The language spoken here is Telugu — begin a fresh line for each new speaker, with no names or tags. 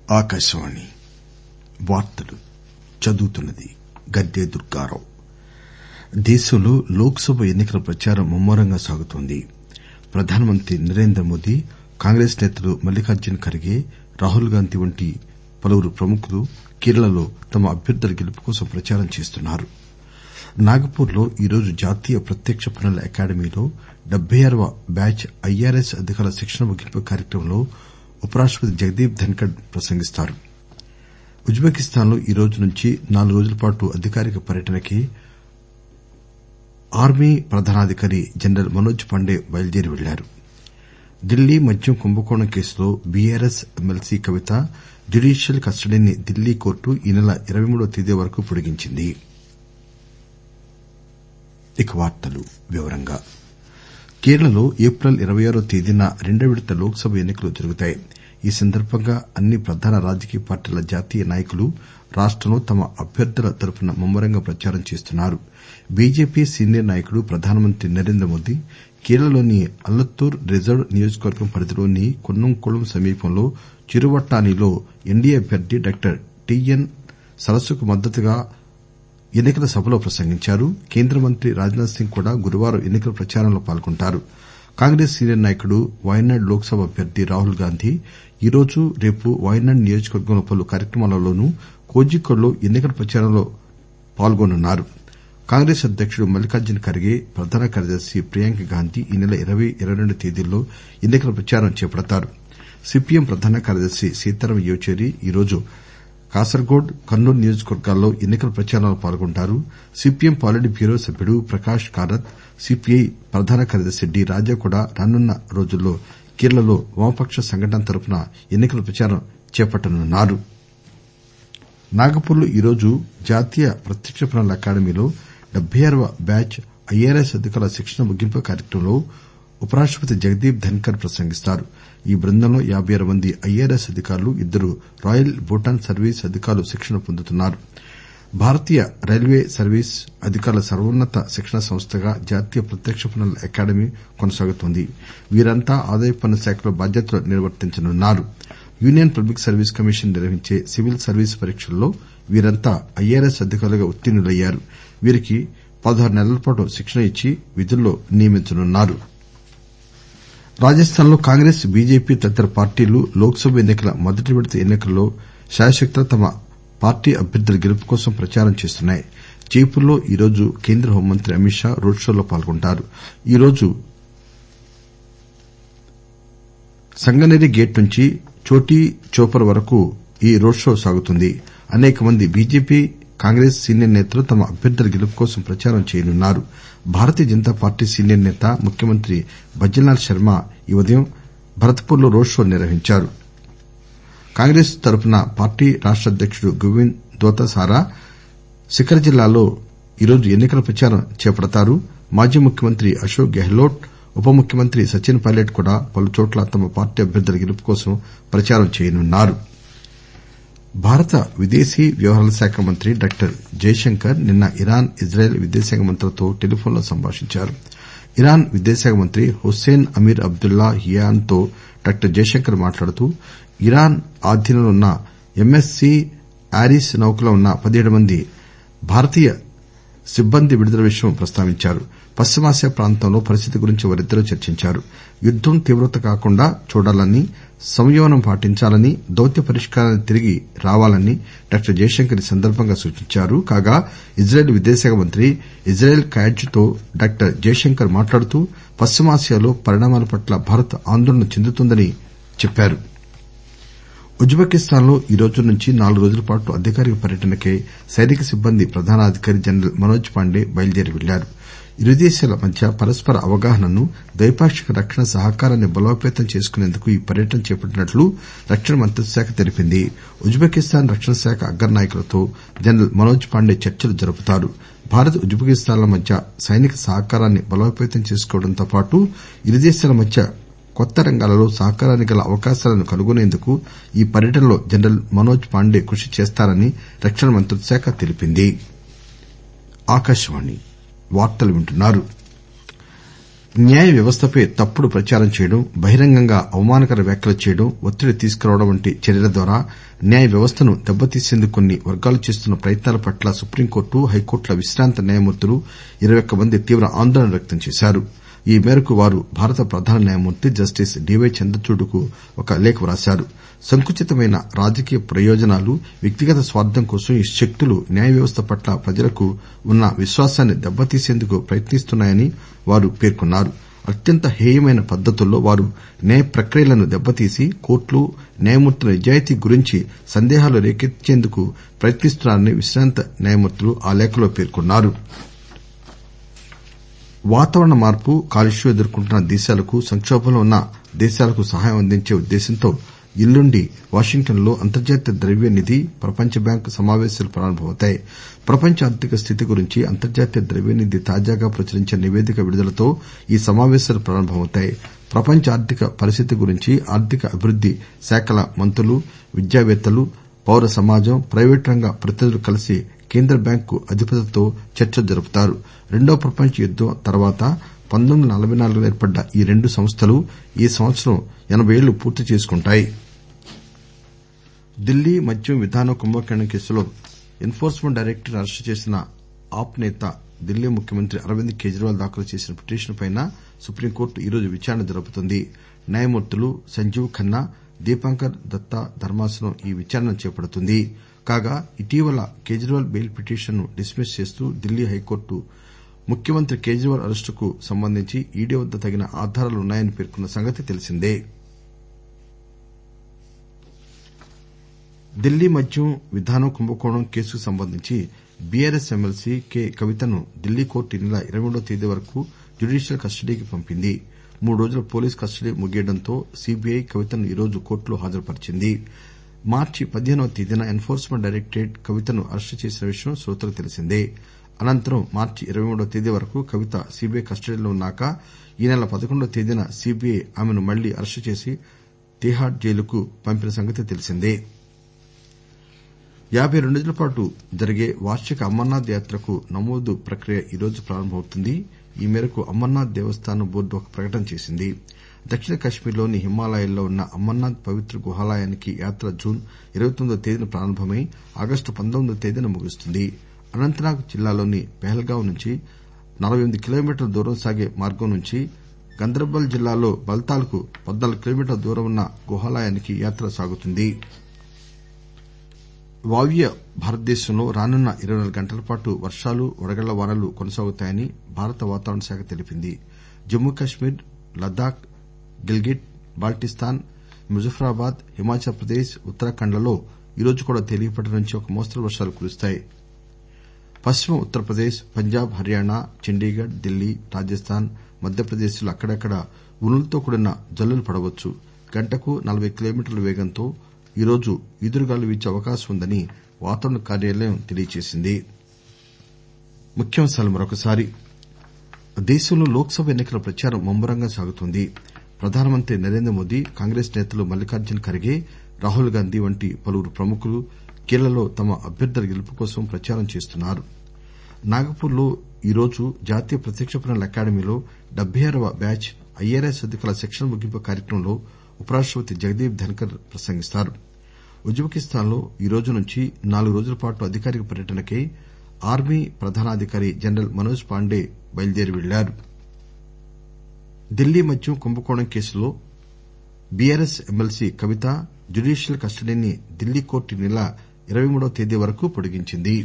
ఆకాశవాణి వార్తలు చదువుతున్నది గద్దె దుర్గారావు దేశంలో లోక్ సభ ఎన్ని కల ప్రచారం ముమ్మరంగా సాగుతోంది ప్రధానమంత్రి నరేంద్రమోదీ కాంగ్రెస్ నేతలు మల్లికార్జున ఖర్గే రాహుల్ గాంధీ వంటి పలువురు ప్రముఖులు కేరళలో తమ అభ్యర్థుల గెలుపు కోసం ప్రచారం చేస్తున్నారు నాగపూర్ లో ఈరోజు జాతీయ ప్రత్యక్ష పన్నుల అకాడమీలో డెబ్బై ఆరవ బ్యాచ్ ఐఆర్ఎస్ అధికారుల శిక్షణ ముగింపు కార్యక్రమంలో ఉపరాష్టపతి జగదీప్ ధన్కర్ ప్రసంగిస్తారు ఉజ్బెకిస్తాన్ లో ఈరోజు నుంచి నాలుగు రోజుల పాటు అధికారిక పర్యటనకి ఆర్మీ ప్రధానాధికారి జనరల్ మనోజ్ పాండే బయలుదేరి వెళ్లారు ఢిల్లీ మద్యం కుంభకోణం కేసులో బీఆర్ఎస్ ఎమ్మెల్సీ కవిత జ్యుడీషియల్ కస్టడీని ఢిల్లీ కోర్టు ఈ నెల ఇరవై మూడవ తేదీ వరకు పొడిగించింది కేరళలో ఏప్రిల్ ఇరవై ఆరో తేదీన రెండో విడత లోక్ సభ ఎన్ని కలు జరుగుతాయి ఈ సందర్బంగా అన్ని ప్రధాన రాజకీయ పార్టీల జాతీయ నాయకులు రాష్టంలో తమ అభ్యర్థుల తరఫున ముమ్మరంగా ప్రచారం చేస్తున్నారు బీజేపీ సీనియర్ నాయకుడు ప్రధానమంత్రి నరేంద్రమోదీ కేరళలోని అల్లత్తూర్ రిజర్వ్ నియోజకవర్గం పరిధిలోని కున్నంకుళం సమీపంలో చిరువట్టానిలో ఎన్డీఏ అభ్యర్థి డాక్టర్ టీఎన్ సరస్సుకు మద్దతుగా ఎన్ని కల సభలో ప్రసంగించారు కేంద్ర మంత్రి రాజ్ నాథ్ సింగ్ కూడా గురువారం ఎన్ని కల ప్రచారంలో పాల్గొంటారు కాంగ్రెస్ సీనియర్ నాయకుడు వాయనాడ్ లోక్ సభ అభ్యర్థి రాహుల్ గాంధీ ఈరోజు రేపు వాయనాడ్ నియోజకవర్గంలో పలు కార్యక్రమాలలోనూ కోజికోడ్లో ఎన్ని కల ప్రచారంలో పాల్గొననున్నారు కాంగ్రెస్ అధ్యకుడు మల్లికార్జున ఖర్గే ప్రధాన కార్యదర్శి ప్రియాంక గాంధీ ఈ నెల ఇరవై ఇరవై రెండు తేదీల్లో ఎన్ని కల ప్రచారం చేపడతారు సీపీఎం ప్రధాన కార్యదర్శి సీతారాం ఏచూరి ఈరోజు కాసర్గోడ్ కర్నూలు నియోజకవర్గాల్లో ఎన్ని కల ప్రచారంలో పాల్గొంటారు సీపీఎం పాలిట్ బ్యూరో సభ్యుడు ప్రకాష్ కారత్ సీపీఐ ప్రధాన కార్యదర్శి డి రాజా కూడా రానున్న రోజుల్లో కేరళలో వామపక్ష సంఘటన తరఫున ఎన్ని కల ప్రచారం చేపట్టనున్నారు నాగపూర్ లో ఈరోజు జాతీయ ప్రత్యక్ష పన్నుల అకాడమీలో డెబ్బై ఆరవ బ్యాచ్ ఐఆర్ఎస్ అధికారుల శిక్షణ ముగింపు కార్యక్రమంలో ఉపరాష్టపతి జగదీప్ ధన్కర్ ప్రసంగిస్తారు ఈ బృందంలో యాబై ఆరు మంది ఐఆర్ఎస్ అధికారులు ఇద్దరు రాయల్ భూటాన్ సర్వీస్ అధికారులు శిక్షణ పొందుతున్నారు భారతీయ రైల్వే సర్వీస్ అధికారుల సర్వోన్నత శిక్షణా సంస్థగా జాతీయ ప్రత్యక్ష పన్నుల అకాడమీ కొనసాగుతోంది వీరంతా ఆదాయపు పన్ను శాఖలో బాధ్యతలు నిర్వర్తించనున్నారు యూనియన్ పబ్లిక్ సర్వీస్ కమిషన్ నిర్వహించే సివిల్ సర్వీస్ పరీక్షల్లో వీరంతా ఐఆర్ఎస్ అధికారులుగా ఉత్తీర్ణులయ్యారు వీరికి పదహారు నెలల పాటు శిక్షణ ఇచ్చి విధుల్లో నియమించనున్నారు రాజస్థాన్ లో కాంగ్రెస్ బీజేపీ తదితర పార్టీలు లోక్ సభ ఎన్ని కల మొదటి విడత ఎన్ని కల్లో శాయశక్తులా తమ పార్టీ అభ్యర్థుల గెలుపు కోసం ప్రచారం చేస్తున్నాయి జైపూర్ లో ఈరోజు కేంద్ర హోంమంత్రి అమిత్ షా రోడ్ షోలో పాల్గొంటారు ఈరోజు సంగనేరి గేట్ నుంచి చోటీ చౌపర్ వరకు ఈ రోడ్ షో సాగుతుంది అనేక మంది బీజేపీ కాంగ్రెస్ సీనియర్ నేతలు తమ అభ్యర్థుల గెలుపు కోసం ప్రచారం చేయనున్నారు భారతీయ జనతా పార్టీ సీనియర్ నేత ముఖ్యమంత్రి భజనలాల్ శర్మ ఈ ఉదయం భరత్పూర్ లో రోడ్ షో నిర్వహించారు కాంగ్రెస్ తరఫున పార్టీ రాష్ట అధ్యకుడు గోవింద్ దోతసారా సికర్ జిల్లాలో ఈరోజు ఎన్ని కల ప్రచారం చేపడతారు మాజీ ముఖ్యమంత్రి అశోక్ గెహ్లోట్ ఉప ముఖ్యమంత్రి సచిన్ పైలట్ కూడా పలుచోట్ల తమ పార్టీ అభ్యర్థుల గెలుపు కోసం ప్రచారం చేయనున్నారు భారత విదేశీ వ్యవహారాల శాఖ మంత్రి డాక్టర్ జైశంకర్ నిన్న ఇరాన్ ఇజ్రాయెల్ విదేశాంగ మంత్రులతో టెలిఫోన్ లో సంభాషించారు ఇరాన్ విదేశాంగ మంత్రి హుస్సేన్ అమీర్ అబ్దుల్లా హియాన్ తో డాక్టర్ జైశంకర్ మాట్లాడుతూ ఇరాన్ ఆధీనంలో ఉన్న ఎంఎస్సీ ఆరీస్ నౌకలో ఉన్న పదిహేడు మంది భారతీయ సిబ్బంది విడుదల విషయం ప్రస్తావించారు పశ్చిమాసియా ప్రాంతంలో పరిస్థితి గురించి వారిద్దరూ చర్చించారు యుద్దం తీవ్రత కాకుండా చూడాలని సంయమనం పాటించాలని దౌత్య పరిష్కారానికి తిరిగి రావాలని డాక్టర్ జైశంకర్ ఈ సందర్బంగా సూచించారు కాగా ఇజ్రాయెల్ విదేశాంగ మంత్రి ఇజ్రాయెల్ కాయెడ్ తో డాక్టర్ జైశంకర్ మాట్లాడుతూ పశ్చిమాసియాలో పరిణామాల పట్ల భారత్ ఆందోళన చెందుతోందని చెప్పారు ఉజ్బెకిస్తాన్ లో ఈరోజు నుంచి నాలుగు రోజుల పాటు అధికారిక పర్యటనకై సైనిక సిబ్బంది ప్రధానాధికారి జనరల్ మనోజ్ పాండే బయలుదేరి వెళ్లారు ఇరు దేశాల మధ్య పరస్పర అవగాహనను ద్వైపాక్షిక రక్షణ సహకారాన్ని బలోపేతం చేసుకునేందుకు ఈ పర్యటన చేపట్టినట్లు రక్షణ మంత్రిత్వ శాఖ తెలిపింది ఉజ్బెకిస్తాన్ రక్షణ శాఖ అగ్రనాయకులతో జనరల్ మనోజ్ పాండే చర్చలు జరుపుతారు భారత్ ఉజ్బెకిస్తాన్ ల మధ్య సైనిక సహకారాన్ని బలోపేతం చేసుకోవడంతో పాటు ఇరు దేశాల మధ్య కొత్త రంగాలలో సహకారానికి గల అవకాశాలను కనుగొనేందుకు ఈ పర్యటనలో జనరల్ మనోజ్ పాండే కృషి చేస్తారని రక్షణ మంత్రిత్వ శాఖ తెలిపింది న్యాయ వ్యవస్థపై తప్పుడు ప్రచారం చేయడం బహిరంగంగా అవమానకర వ్యాఖ్యలు చేయడం ఒత్తిడి తీసుకురావడం వంటి చర్యల ద్వారా న్యాయ వ్యవస్థను దెబ్బతీసేందుకు కొన్ని వర్గాలు చేస్తున్న ప్రయత్నాల పట్ల సుప్రీంకోర్టు హైకోర్టుల విశ్రాంత న్యాయమూర్తులు ఇరవై ఒక్క మంది తీవ్ర ఆందోళన వ్యక్తం చేశారు ఈ మేరకు వారు భారత ప్రధాన న్యాయమూర్తి జస్టిస్ డీవై చంద్రచూడ్కు ఒక లేఖ వ్రాశారు సంకుచితమైన రాజకీయ ప్రయోజనాలు వ్యక్తిగత స్వార్థం కోసం ఈ శక్తులు న్యాయ వ్యవస్థ పట్ల ప్రజలకు ఉన్న విశ్వాసాన్ని దెబ్బతీసేందుకు ప్రయత్నిస్తున్నాయని వారు పేర్కొన్నారు అత్యంత హేయమైన పద్దతుల్లో వారు న్యాయ ప్రక్రియలను దెబ్బతీసి కోర్టులు న్యాయమూర్తుల నిజాయితీ గురించి సందేహాలు రేకెత్తించేందుకు ప్రయత్నిస్తున్నారని విశ్రాంత న్యాయమూర్తులు ఆ లేఖలో పేర్కొన్నారు వాతావరణ మార్పు కాలుష్యం ఎదుర్కొంటున్న దేశాలకు సంకోభంలో ఉన్న దేశాలకు సహాయం అందించే ఉద్దేశ్యంతో ఎల్లుండి వాషింగ్టన్ లో అంతర్జాతీయ ద్రవ్య నిధి ప్రపంచ బ్యాంకు సమావేశాలు ప్రారంభమవుతాయి ప్రపంచ ఆర్థిక స్థితి గురించి అంతర్జాతీయ ద్రవ్యనిధి తాజాగా ప్రచురించిన నివేదిక విడుదలతో ఈ సమావేశాలు ప్రారంభమవుతాయి ప్రపంచ ఆర్థిక పరిస్థితి గురించి ఆర్థిక అభివృద్ది శాఖల మంత్రులు విద్యావేత్తలు పౌర సమాజం ప్రైవేటు రంగ ప్రతినిధులు కలిసి కేంద్ర బ్యాంకు అధిపతులతో చర్చలు జరుపుతారు రెండో ప్రపంచ యుద్దం తర్వాత పంతొమ్మిది వందల నలబై నాలుగులో ఏర్పడ్డ ఈ రెండు సంస్థలు ఈ సంవత్సరం ఎనబై ఏళ్లు పూర్తి చేసుకుంటాయి ఢిల్లీ మద్యం విధానం కుంభకోణం కేసులో ఎన్ ఫోర్స్మెంట్ డైరెక్టరేట్ అరెస్టు చేసిన ఆప్ నేత ఢిల్లీ ముఖ్యమంత్రి అరవింద్ కేజ్రీవాల్ దాఖలు చేసిన పిటిషన్ పై సుప్రీంకోర్టు ఈరోజు విచారణ జరుపుతుంది న్యాయమూర్తులు సంజీవ్ ఖన్నా దీపాంకర్ దత్తా ధర్మాసనం ఈ విచారణను చేపడుతుంది కాగా ఇటీవల కేజ్రీవాల్ బెయిల్ పిటిషన్ ను డిస్మిస్ చేస్తూ ఢిల్లీ హైకోర్టు ముఖ్యమంత్రి కేజ్రీవాల్ అరెస్టుకు సంబంధించి ఈడీ వద్ద తగిన ఆధారాలున్నాయని పేర్కొన్న సంగతి తెలిసిందే ఢిల్లీ మద్యం విధానం కుంభకోణం కేసుకు సంబంధించి బీఆర్ఎస్ ఎమ్మెల్సీ కె కవితను ఢిల్లీ కోర్టు ఈ నెల ఇరవై మూడవ తేదీ వరకు జ్యుడీషియల్ కస్టడీకి పంపింది మూడు రోజుల పోలీస్ కస్టడీ ముగియడంతో సీబీఐ కవితను ఈరోజు కోర్టులో హాజరుపరిచింది మార్చి పదిహేనవ తేదీన ఎన్ ఫోర్స్మెంట్ డైరెక్టరేట్ కవితను అరెస్టు చేసిన విషయం శ్రోతలకు తెలిసిందే అనంతరం మార్చి ఇరవై మూడవ తేదీ వరకు కవిత సీబీఐ కస్టడీలో ఉన్నాక ఈ నెల పదకొండవ తేదీన సీబీఐ ఆమెను మళ్లీ అరెస్టు చేసి తీహార్ జైలుకు పంపిన సంగతి తెలిసిందే యాబై రెండు రోజుల పాటు జరిగే వార్షిక అమర్నాథ్ యాత్రకు నమోదు ప్రక్రియ ఈరోజు ప్రారంభమవుతుంది ఈ మేరకు అమర్నాథ్ దేవస్థానం బోర్డు ఒక ప్రకటన చేసింది దక్షిణ కశ్మీర్లోని హిమాలయాల్లో ఉన్న అమర్నాథ్ పవిత్ర గుహాలయానికి యాత్ర జూన్ ఇరవై తొమ్మిదవ తేదీన ప్రారంభమై ఆగస్టు పంతొమ్మిదవ తేదీన ముగుస్తుంది అనంతనాగ్ జిల్లాలోని పెహల్గాం నుంచి నలబై ఎనిమిది కిలోమీటర్ల దూరం సాగే మార్గం నుంచి గందర్బల్ జిల్లాలో బల్తాల్ కు పద్నాలుగు కిలోమీటర్ల దూరం ఉన్న గుహాలయానికి యాత్ర సాగుతుంది వాయువ్య భారతదేశంలో రానున్న ఇరవై నాలుగు గంటల పాటు వర్షాలు వడగళ్ల వానలు కొనసాగుతాయని భారత వాతావరణ శాఖ తెలిపింది జమ్మూ కశ్మీర్ లద్దాఖ్ గిల్గిట్ బాల్టిస్తాన్ ముజఫరాబాద్ హిమాచల్ ప్రదేశ్ ఉత్తరాఖండ్ లలో ఈరోజు కూడా తేలికపాటి నుంచి ఒక మోస్తరు వర్షాలు కురుస్తాయి పశ్చిమ ఉత్తరప్రదేశ్ పంజాబ్ హర్యానా చండీగఢ్ ఢిల్లీ రాజస్థాన్ మధ్యప్రదేశ్ లో అక్కడక్కడా ఉరుములతో కూడిన జల్లులు పడవచ్చు గంటకు నలబై కిలోమీటర్ల వేగంతో ఈరోజు ఈదురుగాలులు వీచే అవకాశం ఉందని వాతావరణ కార్యాలయం తెలియజేసింది దేశంలో లోక్ సభ ఎన్ని కల ప్రచారం ముమ్మరంగా సాగుతోంది ప్రధానమంత్రి నరేంద్రమోదీ కాంగ్రెస్ నేతలు మల్లికార్జున ఖర్గే రాహుల్ గాంధీ వంటి పలువురు ప్రముఖులు కేరళలో తమ అభ్యర్థుల గెలుపు కోసం ప్రచారం చేస్తున్నారు నాగపూర్ లో ఈరోజు జాతీయ ప్రత్యక్ష పన్నుల అకాడమీలో డెబ్బై ఆరవ బ్యాచ్ ఐఆర్ఎస్ అధికారుల శిక్షణ ముగింపు కార్యక్రమంలో ఉపరాష్టపతి జగదీప్ ధన్కర్ ప్రసంగిస్తారు ఉజ్బెకిస్తాన్ లో ఈరోజు నుంచి నాలుగు రోజుల పాటు అధికారిక పర్యటనకై ఆర్మీ ప్రధానాధికారి జనరల్ మనోజ్ పాండే బయలుదేరి వెళ్లారు ఢిల్లీ మద్యం కుంభకోణం కేసులో బీఆర్ఎస్ ఎమ్మెల్సీ కవిత జ్యుడీషియల్ కస్టడీని ఢిల్లీ కోర్టు ఈ నెల ఇరవై మూడవ తేదీ వరకు పొడిగించింది